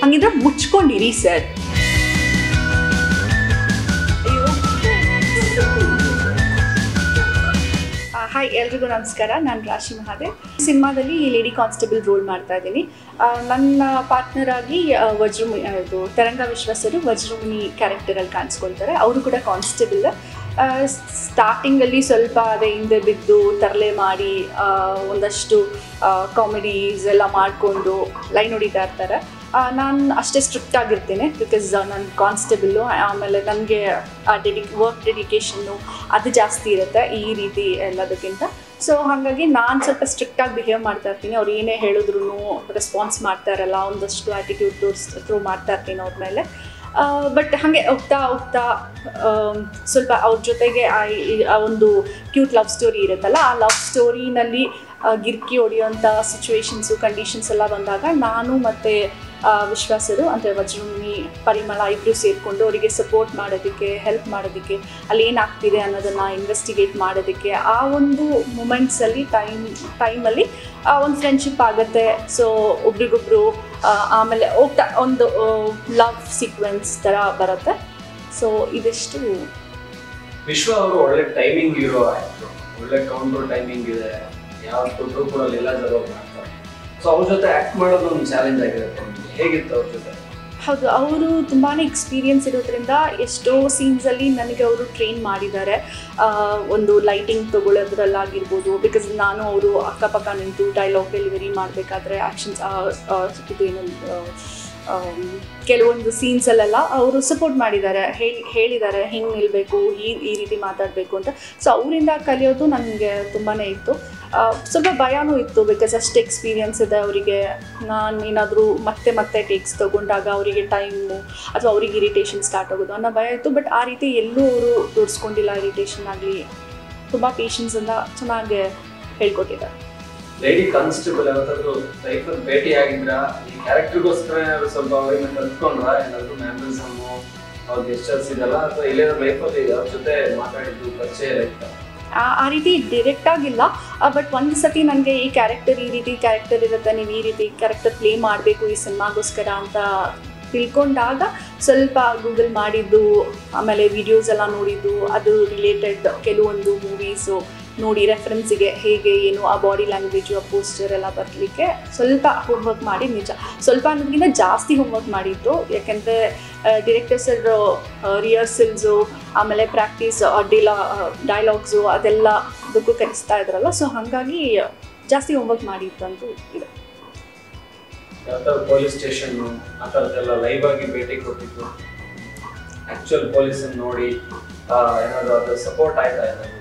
ಹಂಗಿದ್ರೆ ಮುಚ್ಕೊಂಡಿರಿ sir hi ಎಲ್ರಿಗೂ ನಮಸ್ಕಾರ ನಾನು ರಾಶಿ ಮಹಾದೇವ್ ಸಿನಿಮಾದಲ್ಲಿ ಲೇಡಿ ಕಾನ್ಸ್ಟೇಬಲ್ ರೋಲ್ ಮಾಡ್ತಾ ಇದ್ದೀನಿ ಆ, ನನ್ನ ಪಾರ್ಟ್ನರ್ ಆಗಿ ಆ, ವಜ್ರಮುನಿ ಆ, ಇದು ತರಂಗ ವಿಶ್ವಾಸರು ವಜ್ರಮುನಿ ಕ್ಯಾರೆಕ್ಟರಲ್ಲಿ ಕಾಣಿಸ್ಕೊಳ್ತಾರೆ ಅವರು ಕೂಡ ಕಾನ್ಸ್ಟೇಬಲ್ ಸ್ಟಾರ್ಟಿಂಗಲ್ಲಿ ಸ್ವಲ್ಪ ಅದೇ ಹಿಂದೆ ಬಿದ್ದು ತರಲೆ ಮಾಡಿ ಆ, ಒಂದಷ್ಟು ಕಾಮಿಡೀಸ್ ಎಲ್ಲ ಮಾಡಿಕೊಂಡು ಲೈನ್ ಹೊಡಿತಾ ಇರ್ತಾರೆ ನಾನು ಅಷ್ಟೇ ಸ್ಟ್ರಿಕ್ಟ್ ಆಗಿರ್ತೇನೆ ಬಿಕಾಸ್ ನಾನು ಕಾನ್ಸ್ಟೇಬಲ್ಲು ಆಮೇಲೆ ನನಗೆ ಡೆಡಿ ವರ್ಕ್ ಡೆಡಿಕೇಶನ್ನು ಅದು ಜಾಸ್ತಿ ಇರುತ್ತೆ ಈ ರೀತಿ ಎಲ್ಲದಕ್ಕಿಂತ ಸೊ ಹಾಗಾಗಿ ನಾನು ಸ್ವಲ್ಪ ಸ್ಟ್ರಿಕ್ಟಾಗಿ ಬಿಹೇವ್ ಮಾಡ್ತಾ ಇರ್ತೀನಿ ಅವ್ರು ಏನೇ ಹೇಳಿದ್ರು ರೆಸ್ಪಾನ್ಸ್ ಮಾಡ್ತಾ ಇರಲ್ಲ ಒಂದಷ್ಟು ಆ್ಯಟಿಟ್ಯೂಡ್ ತೋರಿಸ್ ಥ್ರೂ ಮಾಡ್ತಾ ಇರ್ತೀನಿ ಅವ್ರ ಮೇಲೆ ಬಟ್ ಹಾಗೆ ಹೋಗ್ತಾ ಹೋಗ್ತಾ ಆಮ್, ಸ್ವಲ್ಪ ಅವ್ರ ಜೊತೆಗೆ ಆ ಈ- ಆ ಒಂದು ಕ್ಯೂಟ್ ಲವ್ ಸ್ಟೋರಿ ಇರುತ್ತಲ್ಲ ಆ ಲವ್ ಸ್ಟೋರಿನಲ್ಲಿ ಗಿರ್ಕಿ ಹೊಡೆಯುವಂಥ ಸಿಚುವೇಶನ್ಸು ಕಂಡೀಷನ್ಸ್ ಎಲ್ಲ ಬಂದಾಗ ನಾನು ಮತ್ತು ವಿಶ್ವಾಸರು ಅಂದರೆ ವಜ್ರಮುನಿ ಪರಿಮಳ ಇಬ್ಬರು ಸೇರಿಕೊಂಡು ಅವರಿಗೆ ಸಪೋರ್ಟ್ ಮಾಡೋದಕ್ಕೆ ಹೆಲ್ಪ್ ಮಾಡೋದಕ್ಕೆ ಅಲ್ಲಿ ಏನಾಗ್ತಿದೆ ಅನ್ನೋದನ್ನು ಇನ್ವೆಸ್ಟಿಗೇಟ್ ಮಾಡೋದಕ್ಕೆ ಆ ಒಂದು ಮೂಮೆಂಟ್ಸಲ್ಲಿ ಟೈಮ್ ಟೈಮಲ್ಲಿ ಒಂದು ಫ್ರೆಂಡ್ಶಿಪ್ ಆಗುತ್ತೆ ಸೊ ಒಬ್ರಿಗೊಬ್ರು ಆ, ಆಮೇಲೆ ಹೋಗ್ತಾ ಒಂದು ಲವ್ ಸೀಕ್ವೆನ್ಸ್ ಥರ ಬರುತ್ತೆ ಸೊ ಇದಿಷ್ಟು ವಿಶ್ವ ಅವರು ಒಳ್ಳೆ ಟೈಮಿಂಗ್ ಇರೋ ಆಕ್ಟ್ರು ಒಳ್ಳೆ ಕೌಂಟರ್ ಟೈಮಿಂಗ್ ಇದೆ ಯಾವ ಕೊಟ್ಟರು ಕೂಡ ಎಲ್ಲ ಜವಾಬ್ ಮಾಡ್ತಾರೆ ಸೊ ಅವ್ರ ಜೊತೆ ಆಕ್ಟ್ ಮಾಡೋದು ಒಂದು ಚಾಲೆಂಜ್ ಆಗಿರುತ್ತೆ ನಿಮ್ಗೆ. ಹೇಗಿತ್ತು ಅವ್ರ ಜೊತೆ ಹೌದು ಅವರು ತುಂಬಾ ಎಕ್ಸ್ಪೀರಿಯನ್ಸ್ ಇರೋದ್ರಿಂದ ಎಷ್ಟೋ ಸೀನ್ಸಲ್ಲಿ ನನಗೆ ಅವರು ಟ್ರೈನ್ ಮಾಡಿದ್ದಾರೆ ಆ, ಒಂದು ಲೈಟಿಂಗ್ ತೊಗೊಳೋದ್ರಲ್ಲಾಗಿರ್ಬೋದು ಬಿಕಾಸ್ ನಾನು ಅವರು ಅಕ್ಕಪಕ್ಕ ನಿಂತು ಡೈಲಾಗ್ ಡೆಲಿವರಿ ಮಾಡಬೇಕಾದ್ರೆ ಆ್ಯಕ್ಷನ್ಸ್ ಇದು ಏನು ಆ, ಕೆಲವೊಂದು ಸೀನ್ಸಲ್ಲೆಲ್ಲ ಅವರು ಸಪೋರ್ಟ್ ಮಾಡಿದ್ದಾರೆ ಹೇಳಿ ಹೇಳಿದ್ದಾರೆ ಹಿಂಗೆ ನಿಲ್ಲಬೇಕು ಈ ಈ ರೀತಿ ಮಾತಾಡಬೇಕು ಅಂತ ಸೊ ಅವರಿಂದ ಕಲಿಯೋದು ನನಗೆ ತುಂಬಾ ಇತ್ತು ಆ, ಸ್ವಲ್ಪ ಭಯನೂ ಇತ್ತು ಬಿಕಾಸ್ ಅಷ್ಟು ಎಕ್ಸ್ಪೀರಿಯನ್ಸ್ ಇದೆ ಅವರಿಗೆ ನಾನು ಏನಾದರೂ ಮತ್ತೆ ಮತ್ತೆ ಟೇಕ್ಸ್ ತೊಗೊಂಡಾಗ ಅವರಿಗೆ ಟೈಮು ಅಥವಾ ಅವ್ರಿಗೆ ಇರಿಟೇಷನ್ ಸ್ಟಾರ್ಟ್ ಆಗೋದು ಅನ್ನೋ ಭಯ ಇತ್ತು ಬಟ್ ಆ ರೀತಿ ಎಲ್ಲೂ ಅವರು ತೋರಿಸ್ಕೊಂಡಿಲ್ಲ ಇರಿಟೇಷನ್ ಆಗಲಿ ತುಂಬ ಪೇಷನ್ಸಿಂದ ಚೆನ್ನಾಗಿ ಹೇಳ್ಕೊಟ್ಟಿದ್ದಾರೆ ಲೇಡಿ ಕಾನ್ಸ್ಟೇಬಲ್ ಯಾವತ್ತಾದ್ರೂ ಲೈಫಲ್ಲಿ ಭೇಟಿ ಆಗಿದ್ರ ಈ ಕ್ಯಾರೆಕ್ಟರ್ಗೋಸ್ಕರ ಏನಾದ್ರು ಸ್ವಲ್ಪ ಅವರಿಂದ ಕಲ್ತ್ಕೊಂಡ್ರ ಏನಾದ್ರು ಮ್ಯಾನರಿಸಮ್ ಅವ್ರ ಗೆಸ್ಟರ್ಸ್ ಇದೆಲ್ಲ ಅಥವಾ ಎಲ್ಲೇನಾದ್ರು ಲೈಫಲ್ಲಿ ಅವ್ರ ಜೊತೆ ಮಾತಾಡಿದ್ದು ಪರಿಚಯ ಎಲ್ಲ ಇತ್ತ ಆ ಆ ರೀತಿ ಡೈರೆಕ್ಟ್ ಆಗಿಲ್ಲ ಬಟ್ ಒಂದು ಸತಿ ನನಗೆ ಈ ಕ್ಯಾರೆಕ್ಟರ್ ಈ ರೀತಿ ಕ್ಯಾರೆಕ್ಟರ್ ಇರುತ್ತೆ ನೀವು ಈ ರೀತಿ ಕ್ಯಾರೆಕ್ಟರ್ ಪ್ಲೇ ಮಾಡಬೇಕು ಈ ಸಿನಿಮಾಗೋಸ್ಕರ ಅಂತ ತಿಳ್ಕೊಂಡಾಗ ಸ್ವಲ್ಪ ಗೂಗಲ್ ಮಾಡಿದ್ದು ಆಮೇಲೆ ವಿಡಿಯೋಸ್ ಎಲ್ಲ ನೋಡಿದ್ದು ಅದು ರಿಲೇಟೆಡ್ ಕೆಲವೊಂದು ಮೂವೀಸು ನೋಡಿ ರೆಫರೆನ್ಸಿಗೆ ಹೇಗೆ ಏನು ಆ ಬಾಡಿ ಲ್ಯಾಂಗ್ವೇಜು ಆ ಪೋಸ್ಚರ್ ಎಲ್ಲ ಬರಲಿಕ್ಕೆ ಸ್ವಲ್ಪ ಹೋಮ್ವರ್ಕ್ ಮಾಡಿ ನಿಜ ಸ್ವಲ್ಪ ಅನ್ನೋದಕ್ಕಿಂತ ಜಾಸ್ತಿ ಹೋಮ್ವರ್ಕ್ ಮಾಡಿದ್ದು ಯಾಕೆಂದರೆ ಡಿರೆಕ್ಟರ್ ಸರ್ ರಿಹರ್ಸಲ್ಸು ಆಮೇಲೆ ಪ್ರಾಕ್ಟೀಸ್ ಡಿಲಾ ಡೈಲಾಗ್ಸು ಅದೆಲ್ಲ ಅದಕ್ಕೂ ಕಲಿಸ್ತಾ ಇದ್ರಲ್ಲ ಸೊ ಹಾಗಾಗಿ ಜಾಸ್ತಿ ಹೋಮ್ವರ್ಕ್ ಮಾಡಿದ್ದಂತೂ ಇದೆ ಯಾವ್ದಾದ್ರು ಪೊಲೀಸ್ ಸ್ಟೇಷನ್ ಆ ಥರದ್ದೆಲ್ಲ ಲೈವ್ ಆಗಿ ಭೇಟಿ ಕೊಟ್ಟಿದ್ದು ಆಕ್ಚುಯಲ್ ಪೊಲೀಸ್ ನೋಡಿ ಆ, ಏನಾದ್ರು ಅದು ಸಪೋರ್ಟ್ ಆಯ್ತಾ ಏನಾದ್ರು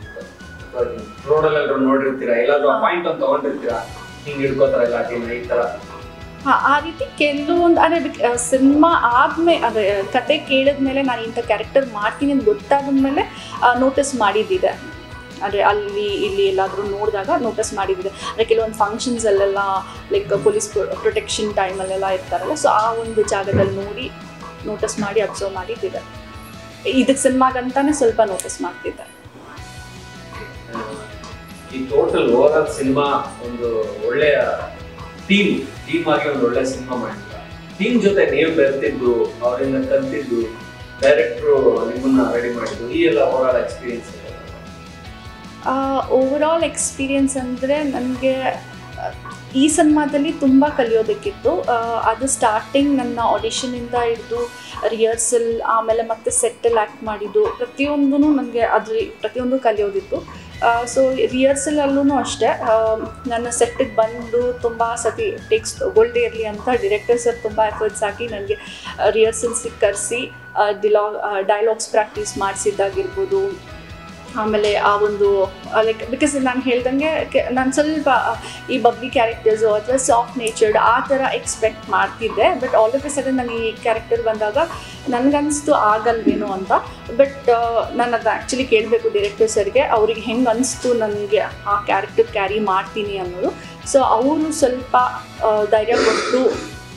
ರೋಡಲ್ಲಿ ಎಲ್ಲರೂ ನೋಡಿರ್ತೀರಾ ಎಲ್ಲಾದ್ರೂ ಪಾಯಿಂಟ್ ಅಂತ ತಗೊಂಡಿರ್ತೀರಾ ಹಿಂಗ್ ಹಿಡ್ಕೋತಾರ ಲಾಠಿನ ಈ ತರ ಹಾಂ ಆ ರೀತಿ ಕೆಲವೊಂದು ಅಂದರೆ ಸಿನಿಮಾ ಆದಮೇಲೆ ಅದೇ ಕತೆ ಕೇಳಿದ್ಮೇಲೆ ನಾನು ಇಂಥ ಕ್ಯಾರೆಕ್ಟರ್ ಮಾಡ್ತೀನಿ ಅಂತ ಗೊತ್ತಾದ್ಮೇಲೆ ನೋಟಿಸ್ ಮಾಡಿದ್ದಿದೆ ಅಂದರೆ ಅಲ್ಲಿ ಇಲ್ಲಿ ಎಲ್ಲಾದರೂ ನೋಡಿದಾಗ ನೋಟಿಸ್ ಮಾಡಿದ್ದಿದೆ ಅಂದರೆ ಕೆಲವೊಂದು ಫಂಕ್ಷನ್ಸಲ್ಲೆಲ್ಲ ಲೈಕ್ ಪೊಲೀಸ್ ಪ್ರೊಟೆಕ್ಷನ್ ಟೈಮಲ್ಲೆಲ್ಲ ಇರ್ತಾರಲ್ಲ ಸೊ ಆ ಒಂದು ಜಾಗದಲ್ಲಿ ನೋಡಿ ನೋಟಿಸ್ ಮಾಡಿ ಅಬ್ಸರ್ವ್ ಮಾಡಿದ್ದಿದೆ ಇದಕ್ಕೆ ಸಿನಿಮಾಗಂತಾನೆ ಸ್ವಲ್ಪ ನೋಟಿಸ್ ಮಾಡ್ತಿದ್ದೆ ಆ, ಈ ಟೋಟಲ್ ಓವರ್ ಆಲ್ ಸಿನಿಮಾ ಒಂದು ಒಳ್ಳೆಯ ಟೀಮ್ ಟೀಮ್ ಆಗಿ ಒಂದು ಒಳ್ಳೆ ಸಿನಿಮಾ ಮಾಡಿದ್ರ ಟೀಮ್ ಜೊತೆ ನೀವು ಬೆರ್ತಿದ್ದು ಅವರಿಂದ ಕಲ್ತಿದ್ದು ಡೈರೆಕ್ಟ್ರು ನಿಮ್ಮನ್ನ ರೆಡಿ ಮಾಡಿದ್ದು ಈ ಎಲ್ಲ overall experience overall experience ಅಂದರೆ ನನಗೆ ಈ ಸಿನಿಮಾದಲ್ಲಿ ತುಂಬ ಕಲಿಯೋದಕ್ಕಿತ್ತು ಆ, ಅದು ಸ್ಟಾರ್ಟಿಂಗ್ ನನ್ನ ಆಡಿಷನಿಂದ ಹಿಡಿದು ರಿಹರ್ಸಲ್ ಆಮೇಲೆ ಮತ್ತೆ ಸೆಟ್ಟಲ್ಲಿ ಆ್ಯಕ್ಟ್ ಮಾಡಿದ್ದು ಪ್ರತಿಯೊಂದೂ ನನಗೆ ಅದ್ರ ಪ್ರತಿಯೊಂದು ಕಲಿಯೋದಿತ್ತು ಸೊ ರಿಹರ್ಸಲಲ್ಲೂ ಅಷ್ಟೇ ಆ, ನನ್ನ ಸೆಟ್ಟಿಗೆ ಬಂದು ತುಂಬ ಸತಿ ಟೇಕ್ಸ್ ತೊಗೊಳ್ದೇ ಇರಲಿ ಅಂತ ಡಿರೆಕ್ಟರ್ ಸರ್ ತುಂಬ ಎಫರ್ಟ್ಸ್ ಹಾಕಿ ನನಗೆ ರಿಹರ್ಸಲ್ಸಿಗೆ ಕರೆಸಿ ಡಿಲಾಗ್ ಡೈಲಾಗ್ಸ್ ಪ್ರಾಕ್ಟೀಸ್ ಮಾಡಿಸಿದ್ದಾಗಿರ್ಬೋದು ಆಮೇಲೆ ಆ ಒಂದು ಲೈಕ್ ಬಿಕಾಸ್ ನಾನು ಹೇಳ್ದಂಗೆ ನಾನು ಸ್ವಲ್ಪ ಈ ಬಬ್ಲಿ ಕ್ಯಾರೆಕ್ಟರ್ಸು ಅಥವಾ ಸಾಫ್ಟ್ ನೇಚರ್ಡ್ ಆ ಥರ ಎಕ್ಸ್ಪೆಕ್ಟ್ ಮಾಡ್ತಿದ್ದೆ but all of a sudden ನಾನು ಈ ಕ್ಯಾರೆಕ್ಟರ್ ಬಂದಾಗ ನನಗನ್ನಿಸ್ತು ಆಗಲ್ವೇನೋ ಅಂತ ಬಟ್ ನಾನು ಅದು ಆ್ಯಕ್ಚುಲಿ ಕೇಳಬೇಕು ಡೈರೆಕ್ಟರ್ ಸರ್ಗೆ ಅವ್ರಿಗೆ ಹೆಂಗೆ ಅನಿಸ್ತು ನನಗೆ ಆ ಕ್ಯಾರೆಕ್ಟರ್ ಕ್ಯಾರಿ ಮಾಡ್ತೀನಿ ಅನ್ನೋದು ಸೊ ಅವರು ಸ್ವಲ್ಪ ಆ, ಧೈರ್ಯ ಕೊಟ್ಟು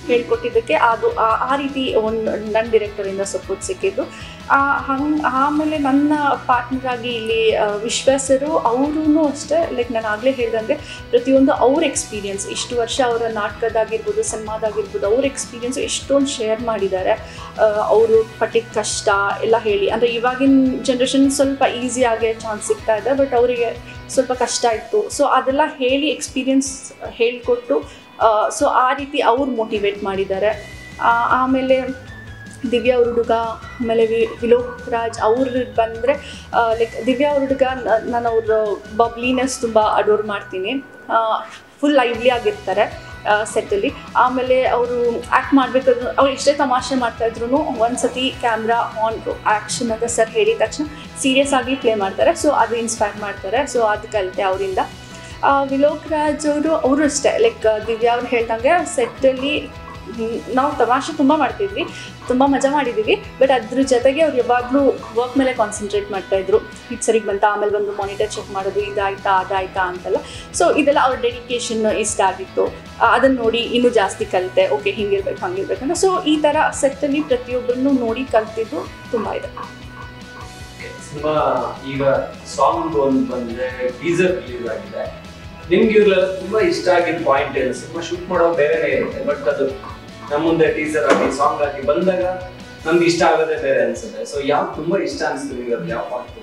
ಹೇಳ್ಕೊಟ್ಟಿದ್ದಕ್ಕೆ ಅದು ಆ- ಆ ರೀತಿ ಒಂದು ನನ್ನ ಡೈರೆಕ್ಟರಿಂದ ಸಪೋರ್ಟ್ ಸಿಕ್ಕಿದ್ದು ಹಂಗೆ ಆಮೇಲೆ ನನ್ನ ಪಾರ್ಟ್ನರ್ ಆಗಿ ಇಲ್ಲಿ ಆ, ವಿಶ್ವಾಸರು ಅವರು ಅಷ್ಟೇ ಲೈಕ್ ನಾನು ಆಗಲೇ ಹೇಳ್ದಂಗೆ ಪ್ರತಿಯೊಂದು ಅವ್ರ ಎಕ್ಸ್ಪೀರಿಯನ್ಸ್ ಇಷ್ಟು ವರ್ಷ ಅವರ ನಾಟಕದಾಗಿರ್ಬೋದು ಸಿನಿಮಾದಾಗಿರ್ಬೋದು ಅವ್ರ ಎಕ್ಸ್ಪೀರಿಯನ್ಸ್ ಎಷ್ಟೊಂದು ಶೇರ್ ಮಾಡಿದ್ದಾರೆ ಅವರು ಪಟ್ಟಿದ ಕಷ್ಟ ಎಲ್ಲ ಹೇಳಿ ಅಂದರೆ ಇವಾಗಿನ ಜನ್ರೇಷನ್ ಸ್ವಲ್ಪ ಈಸಿಯಾಗಿ ಚಾನ್ಸ್ ಸಿಗ್ತಾ ಇದೆ ಬಟ್ ಅವರಿಗೆ ಸ್ವಲ್ಪ ಕಷ್ಟ ಇತ್ತು ಸೊ ಅದೆಲ್ಲ ಹೇಳಿ ಎಕ್ಸ್ಪೀರಿಯನ್ಸ್ ಹೇಳಿಕೊಟ್ಟು ಸೊ ಆ ರೀತಿ ಅವ್ರು ಮೋಟಿವೇಟ್ ಮಾಡಿದ್ದಾರೆ ಆ, ಆಮೇಲೆ ದಿವ್ಯಾ ಅವ್ರ ಹುಡುಗ ಆಮೇಲೆ ವಿ ವಿಲೋಕ್ ರಾಜ್ ಅವ್ರಿಗೆ ಬಂದರೆ ಲೈಕ್ ದಿವ್ಯಾ ಅವ್ರ ಹುಡುಗ ನಾನು ಅವ್ರ ಬಬ್ಲಿನೆಸ್ ತುಂಬ ಅಡೋರ್ ಮಾಡ್ತೀನಿ ಫುಲ್ ಲೈವ್ಲಿ ಆಗಿರ್ತಾರೆ ಸೆಟ್ಟಲ್ಲಿ ಆಮೇಲೆ ಅವರು ಆ್ಯಕ್ಟ್ ಮಾಡಬೇಕಾದ್ರು ಅವ್ರು ಎಷ್ಟೇ ತಮಾಷೆ ಮಾಡ್ತಾಯಿದ್ರು ಒಂದು ಸತಿ ಕ್ಯಾಮ್ರಾ ಆನ್ ಆ್ಯಕ್ಷನ್ ಅಂತ ಸರ್ ಹೇಳಿದ ತಕ್ಷಣ ಸೀರಿಯಸ್ ಆಗಿ ಪ್ಲೇ ಮಾಡ್ತಾರೆ ಸೊ ಅದು ಇನ್ಸ್ಪೈರ್ ಮಾಡ್ತಾರೆ ಸೊ ಅದು ಕಲಿತೆ ಅವರಿಂದ ವಿಲೋಕ್ ರಾಜ್ ಅವರು ಅವರು ಅಷ್ಟೇ ಲೈಕ್ ದಿವ್ಯಾ ಅವ್ರು ಹೇಳ್ದಂಗೆ ಸೆಟ್ಟಲ್ಲಿ ನಾವು ತಮಾಷೆ ತುಂಬ ಮಾಡ್ತಿದ್ವಿ ತುಂಬ ಮಜಾ ಮಾಡಿದ್ದೀವಿ ಬಟ್ ಅದ್ರ ಜೊತೆಗೆ ಅವ್ರು ಯಾವಾಗಲೂ ವರ್ಕ್ ಮೇಲೆ ಕಾನ್ಸಂಟ್ರೇಟ್ ಮಾಡ್ತಾಯಿದ್ರು ಇದು ಸರಿಗೆ ಬಂತ ಆಮೇಲೆ ಬಂದು ಮಾನಿಟರ್ ಚೆಕ್ ಮಾಡೋದು ಇದಾಯ್ತಾ ಅದಾಯ್ತಾ ಅಂತೆಲ್ಲ ಸೊ ಇದೆಲ್ಲ ಅವ್ರ ಡೆಡಿಕೇಶನ್ ಇಷ್ಟ ಆಗಿತ್ತು ಅದನ್ನು ನೋಡಿ ಇನ್ನೂ ಜಾಸ್ತಿ ಕಲಿತೆ ಓಕೆ ಹಿಂಗಿರ್ಬೇಕು ಹಂಗಿರ್ಬೇಕಂತ ಸೊ ಈ ಥರ ಸೆಟ್ಟಲ್ಲಿ ಪ್ರತಿಯೊಬ್ಬರನ್ನು ನೋಡಿ ಕಲ್ತಿದ್ದು ತುಂಬ ಇದೆ ಸಿನಿಮಾ ಈಗ ಸಾಂಗ್ ಒಂದು ಬಂದ್ರೆ ಟೀಸರ್ ರಿಲೀಸ್ ಆಗಿದೆ ನಿಮ್ಗೆ ಇವ್ರೆಲ್ಲ ತುಂಬಾ ಇಷ್ಟ ಆಗಿದ್ದ ಪಾಯಿಂಟ್ ಏನು ಸಿನಿಮಾ ಶೂಟ್ ಮಾಡೋ ಬೇರೆನೇ ಇರುತ್ತೆ ಬಟ್ ಅದು ನಮ್ಮ ಮುಂದೆ ಟೀಸರ್ ಆಗಿ ಸಾಂಗ್ ಆಗಿ ಬಂದಾಗ ನಮ್ಗೆ ಇಷ್ಟ ಆಗೋದೇ ಬೇರೆ ಅನ್ಸುತ್ತೆ ಸೊ ಯಾವ್ದು ತುಂಬಾ ಇಷ್ಟ ಅನ್ಸುತ್ತೆ ನಿಮ್ಗೆ ಅದು ಯಾವ ಪಾಯಿಂಟ್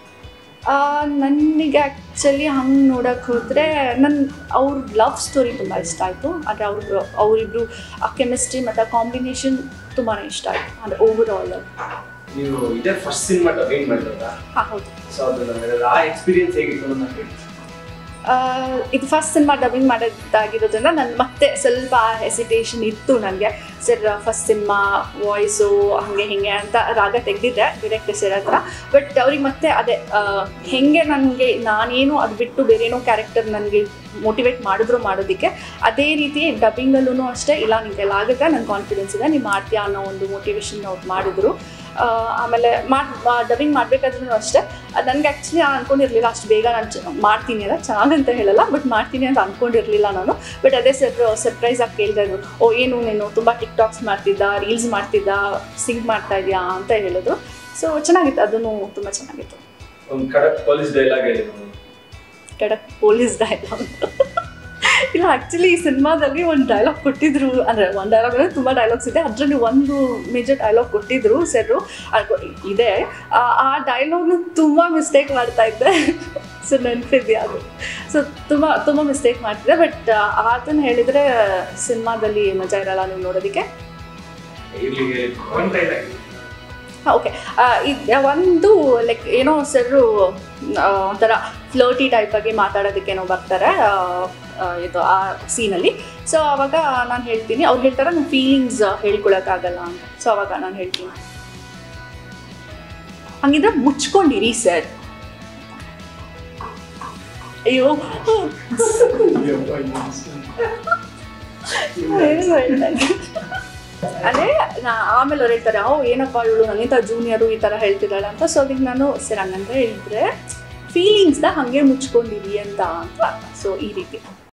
ನನಗೆ ಆ್ಯಕ್ಚುಲಿ ಹಂಗೆ ನೋಡೋಕೆ ಹೋದರೆ ನನ್ನ ಅವ್ರ ಲವ್ ಸ್ಟೋರಿ ತುಂಬ ಇಷ್ಟ ಆಯಿತು ಅಂದರೆ ಅವ್ರ ಅವರಿಬ್ರು ಆ ಕೆಮಿಸ್ಟ್ರಿ ಮತ್ತು ಕಾಂಬಿನೇಷನ್ ತುಂಬಾ ಇಷ್ಟ ಆಯಿತು ಅಂದರೆ ಓವರ್ ಆಲ್ ನೀವು ಇದೇ ಫಸ್ಟ್ ಸಿನಿಮಾ ಡಬ್ಬಿಂಗ್ ಮಾಡಿರೋದ ಹಾಂ ಹೌದು ಸೊ ಅದು ನನಗೆ ಆ ಎಕ್ಸ್ಪೀರಿಯನ್ಸ್ ಹೇಗಿತ್ತು ಅಂತ ಹೇಳಿ ಆ, ಇದು ಫಸ್ಟ್ ಸಿನಿಮಾ ಡಬ್ಬಿಂಗ್ ಮಾಡೋದಾಗಿರೋದ್ರಿಂದ ನನ್ನ ಮತ್ತೆ ಸ್ವಲ್ಪ ಹೆಸಿಟೇಷನ್ ಇತ್ತು ನನಗೆ ಸರ್ ಫಸ್ಟ್ ಸಿನಿಮಾ ವಾಯ್ಸು ಹಾಗೆ ಹೀಗೆ ಅಂತ ರಾಗ ತೆಗೆದಿದ್ದೆ ಡೈರೆಕ್ಟರ್ ಸರ್ ಹತ್ರ ಬಟ್ ಅವ್ರಿಗೆ ಮತ್ತೆ ಅದೇ ಆ, ಹೆಂಗೆ ನನಗೆ ನಾನೇನು ಅದು ಬಿಟ್ಟು ಬೇರೇನೋ ಕ್ಯಾರೆಕ್ಟರ್ ನನಗೆ ಮೋಟಿವೇಟ್ ಮಾಡಿದ್ರು ಮಾಡೋದಕ್ಕೆ ಅದೇ ರೀತಿ ಡಬ್ಬಿಂಗಲ್ಲೂ ಅಷ್ಟೇ ಇಲ್ಲ ನಿಂಗೆಲ್ಲ ಆಗುತ್ತೆ ನನ್ನ ಕಾನ್ಫಿಡೆನ್ಸ್ ಇದೆ ನೀವು ಮಾಡ್ತೀಯಾ ಅನ್ನೋ ಒಂದು ಮೋಟಿವೇಶನ್ ಅವ್ರು ಮಾಡಿದ್ರು ಆ, ಆಮೇಲೆ ಮಾಡಿ ಡಬ್ಬಿಂಗ್ ಮಾಡಬೇಕಾದ್ರೂ ಅಷ್ಟೇ ನನಗೆ ಆ್ಯಕ್ಚುಲಿ ನಾನು ಅಂದ್ಕೊಂಡಿರಲಿಲ್ಲ ಅಷ್ಟು ಬೇಗ ನಾನು ಚ- ಮಾಡ್ತೀನಿ ಅಂತ ಚೆನ್ನಾಗಂತ ಹೇಳಲ್ಲ ಬಟ್ ಮಾಡ್ತೀನಿ ಅಂತ ಅಂದ್ಕೊಂಡಿರಲಿಲ್ಲ ನಾನು ಬಟ್ ಅದೇ ಸರ್ ಸರ್ಪ್ರೈಸ್ ಆಗಿ ಕೇಳ್ತಾ ಇದ್ರು ಓ ಏನು ನೀನು ತುಂಬ ಟಿಕ್ ಟಾಕ್ಸ್ ಮಾಡ್ತಿದ್ದ ರೀಲ್ಸ್ ಮಾಡ್ತಿದ್ದ ಸಿಂಗ್ ಮಾಡ್ತಾ ಇದೆಯಾ ಅಂತ ಹೇಳಿದ್ರು ಸೊ ಚೆನ್ನಾಗಿತ್ತು ಅದನ್ನು ತುಂಬ ಚೆನ್ನಾಗಿತ್ತು ಒಂದು ಖಡಕ್ ಪೊಲೀಸ್ ಡೈಲಾಗ್ ಹೇಳಿ ನಾನು ಕಡಕ್ ಪೊಲೀಸ್ ಡೈಲಾಗ್ ಇಲ್ಲ ಆ್ಯಕ್ಚುಲಿ ಈ ಸಿನಿಮಾದಲ್ಲಿ ಒಂದು ಡೈಲಾಗ್ ಕೊಟ್ಟಿದ್ರು ಅಂದರೆ ಒಂದು ಡೈಲಾಗ್ ಅಂದರೆ ತುಂಬ ಡೈಲಾಗ್ಸ್ ಇದೆ ಅದರಲ್ಲಿ ಒಂದು ಮೇಜರ್ ಡೈಲಾಗ್ ಕೊಟ್ಟಿದ್ರು ಸೆರು ಇದೆ ಆ- ಆ ಡೈಲಾಗ್ನ ತುಂಬ ಮಿಸ್ಟೇಕ್ ಮಾಡ್ತಾ ಇದ್ದೆ ಸೊ ನೆನಪಿದ್ಯಾ ಅದು ಸೊ ತುಂಬ ತುಂಬ ಮಿಸ್ಟೇಕ್ ಮಾಡ್ತಿದ್ದೆ ಬಟ್ ಅದನ್ನು ಹೇಳಿದರೆ ಸಿನಿಮಾದಲ್ಲಿ ಮಜಾ ಇರಲ್ಲ ನೀವು ನೋಡೋದಕ್ಕೆ ಇರ್ಲಿ ಹೇಳಿ ಒಂದು ಡೈಲಾಗ್ ಓಕೆ ಇದು ಒಂದು ಲೈಕ್ ಏನೋ ಸರು ಒಂಥರ ಫ್ಲೋಟಿ ಟೈಪಾಗಿ ಮಾತಾಡೋದಕ್ಕೇನೋ ಬರ್ತಾರೆ ಆ, ಆ, ಇದು ಆ ಸೀನಲ್ಲಿ ಸೊ ಅವಾಗ ನಾನು ಹೇಳ್ತೀನಿ ಅವ್ರು ಹೇಳ್ತಾರೆ ನನ್ನ ಫೀಲಿಂಗ್ಸ್ ಹೇಳ್ಕೊಳಕ್ಕಾಗಲ್ಲ ಅಂತ ಸೊ ಅವಾಗ ನಾನು ಹೇಳ್ತೀನಿ ಹಂಗಿದ್ರೆ ಮುಚ್ಕೊಂಡಿರಿ ಸರ್ ಅಯ್ಯೋ ಏನು ಹೇಳ್ದೆ? ಅದೇ ನಾ ಆಮೇಲೆ ಅವ್ರು ಹೇಳ್ತಾರೆ ಓ ಏನಪ್ಪ ಇವಳು ನನಗಿಂತ ಜೂನಿಯರು ಈ ಥರ ಹೇಳ್ತಿದ್ದಾಳೆ ಅಂತ ಸೊ ಅದಕ್ಕೆ ನಾನು ಸರ್ ಹಂಗಂದ್ರೆ ಹೇಳಿದ್ರೆ ಫೀಲಿಂಗ್ಸ್ನ ಹಾಗೆ ಮುಚ್ಕೊಂಡಿರಿ ಅಂತ ಅಂತ ಸೊ ಈ ರೀತಿ